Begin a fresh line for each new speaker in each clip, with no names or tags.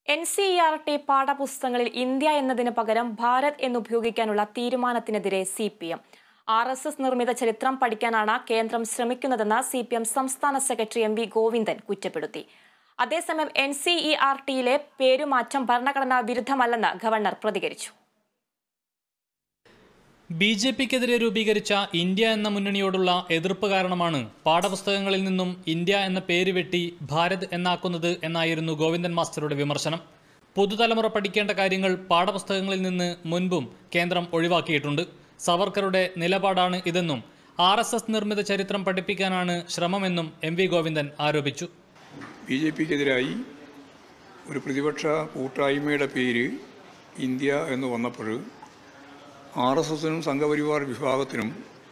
N C E R T പാഠപുസ്തകങ്ങളിൽ India എന്നതിന് പകരം ഭാരത് എന്നുപയോഗിക്കാനുള്ള തീരുമാനത്തിനെതിരെ C P M R S S നിർമ്മിത ചരിത്രം പഠിക്കാനാണ് കേന്ദ്രം ശ്രമിക്കുന്നതെന്ന് സി പി എം സംസ്ഥാന സെക്രട്ടറി എം വി ഗോവിന്ദൻ കുറ്റപ്പെടുത്തി അതേസമയം എൻ സി ഇ ആർ ടിയിലെ പേരുമാറ്റം ഭരണഘടനാ വിരുദ്ധമല്ലെന്ന് ഗവർണർ പ്രതികരിച്ചു
ബി ജെ പിക്കെതിരെ രൂപീകരിച്ച ഇന്ത്യ എന്ന മുന്നണിയോടുള്ള എതിർപ്പ് കാരണമാണ് പാഠപുസ്തകങ്ങളിൽ നിന്നും ഇന്ത്യ എന്ന പേര് വെട്ടി ഭാരത് എന്നാക്കുന്നത് എന്നായിരുന്നു ഗോവിന്ദൻ മാസ്റ്ററുടെ വിമർശനം പുതുതലമുറ പഠിക്കേണ്ട കാര്യങ്ങൾ പാഠപുസ്തകങ്ങളിൽ നിന്ന് മുൻപും കേന്ദ്രം ഒഴിവാക്കിയിട്ടുണ്ട് സവർക്കറുടെ നിലപാടാണ് ഇതെന്നും ആർ എസ് എസ് നിർമ്മിത ചരിത്രം പഠിപ്പിക്കാനാണ് ശ്രമമെന്നും എം വി ഗോവിന്ദൻ ആരോപിച്ചു
ബി ജെ പിക്കെതിരായി ഒരു പ്രതിപക്ഷ കൂട്ടായ്മയുടെ പേര് ഇന്ത്യ എന്ന് വന്നപ്പോൾ ആർ എസ് എസിനും സംഘപരിവാർ വിഭാഗത്തിനും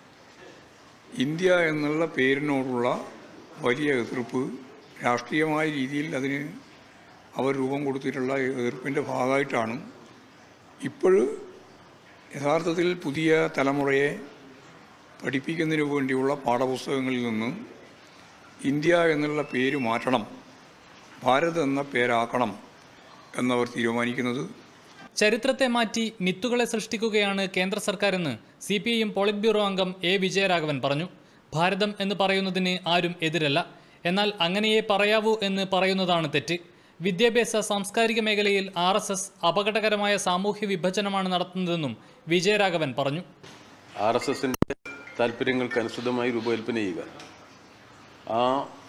ഇന്ത്യ എന്നുള്ള പേരിനോടുള്ള വലിയ എതിർപ്പ് രാഷ്ട്രീയമായ രീതിയിൽ അതിന് അവർ രൂപം കൊടുത്തിട്ടുള്ള എതിർപ്പിൻ്റെ ഭാഗമായിട്ടാണ് ഇപ്പോൾ യഥാർത്ഥത്തിൽ പുതിയ തലമുറയെ പഠിപ്പിക്കുന്നതിന് വേണ്ടിയുള്ള പാഠപുസ്തകങ്ങളിൽ നിന്ന് ഇന്ത്യ എന്നുള്ള പേര് മാറ്റണം ഭാരത് എന്ന പേരാക്കണം എന്നവർ തീരുമാനിക്കുന്നത്
ചരിത്രത്തെ മാറ്റി മിത്തുകളെ സൃഷ്ടിക്കുകയാണ് കേന്ദ്ര സർക്കാരെന്ന് C P I M polit bureau അംഗം എ വിജയരാഘവൻ പറഞ്ഞു ഭാരതം എന്ന് പറയുന്നതിന് ആരും എതിരല്ല എന്നാൽ അങ്ങനെയേ പറയാവൂ എന്ന് പറയുന്നതാണ് തെറ്റ് വിദ്യാഭ്യാസ സാംസ്കാരിക മേഖലയിൽ ആർ എസ് എസ് അപകടകരമായ സാമൂഹ്യ വിഭജനമാണ് നടത്തുന്നതെന്നും വിജയരാഘവൻ പറഞ്ഞു
ആർ എസ് എസിൻ്റെ താല്പര്യങ്ങൾക്ക് അനുസൃതമായി രൂപകൽപ്പന ചെയ്യുക ആ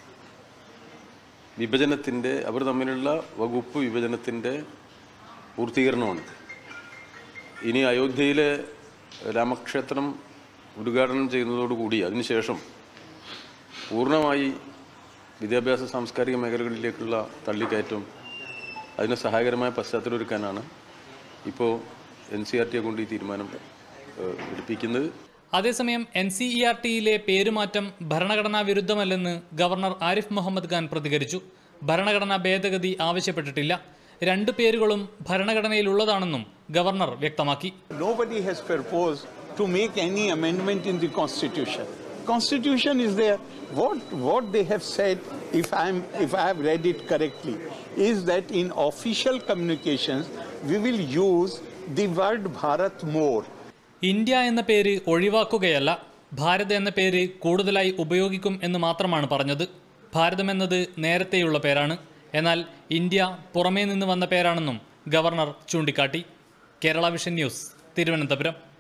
വിഭജനത്തിൻ്റെ അവർ തമ്മിലുള്ള വകുപ്പ് വിഭജനത്തിൻ്റെ പൂർത്തീകരണമാണ് ഇനി അയോധ്യയിലെ രാമക്ഷേത്രം ഉദ്ഘാടനം ചെയ്യുന്നതോടുകൂടി അതിനുശേഷം പൂർണ്ണമായി വിദ്യാഭ്യാസ സാംസ്കാരിക മേഖലകളിലേക്കുള്ള തള്ളിക്കയറ്റം അതിന് സഹായകരമായ പശ്ചാത്തലമൊരുക്കാനാണ് ഇപ്പോൾ എൻ സി ആർ ടിയെ കൊണ്ട് ഈ തീരുമാനം ഏഹ്, എടുപ്പിക്കുന്നത്
അതേസമയം എൻ സി ഇ ആർ ടിയിലെ പേരുമാറ്റം ഭരണഘടനാ വിരുദ്ധമല്ലെന്ന് ഗവർണർ ആരിഫ് മുഹമ്മദ് ഖാൻ പ്രതികരിച്ചു ഭരണഘടനാ ഭേദഗതി ആവശ്യപ്പെട്ടിട്ടില്ല രണ്ട് പേരുകളും ഭരണഘടനയിലുള്ളതാണെന്നും ഗവർണർ വ്യക്തമാക്കി
Nobody has proposed to make any amendment in the constitution. Constitution is there. What what they have said, if I'm if I have read it correctly, is that in official communications we will use the word Bharat more.
India എന്ന പേര് ഒഴിവാക്കുകയല്ല ഭാരത് എന്ന പേര് കൂടുതലായി ഉപയോഗിക്കും എന്ന് മാത്രമാണ് പറഞ്ഞത് ഭാരതം എന്നത് നേരത്തെയുള്ള പേരാണ് എന്നാൽ ഇന്ത്യ പുറമേ നിന്ന് വന്ന പേരാണെന്നും ഗവർണർ ചൂണ്ടിക്കാട്ടി കേരള വിഷൻ ന്യൂസ് തിരുവനന്തപുരം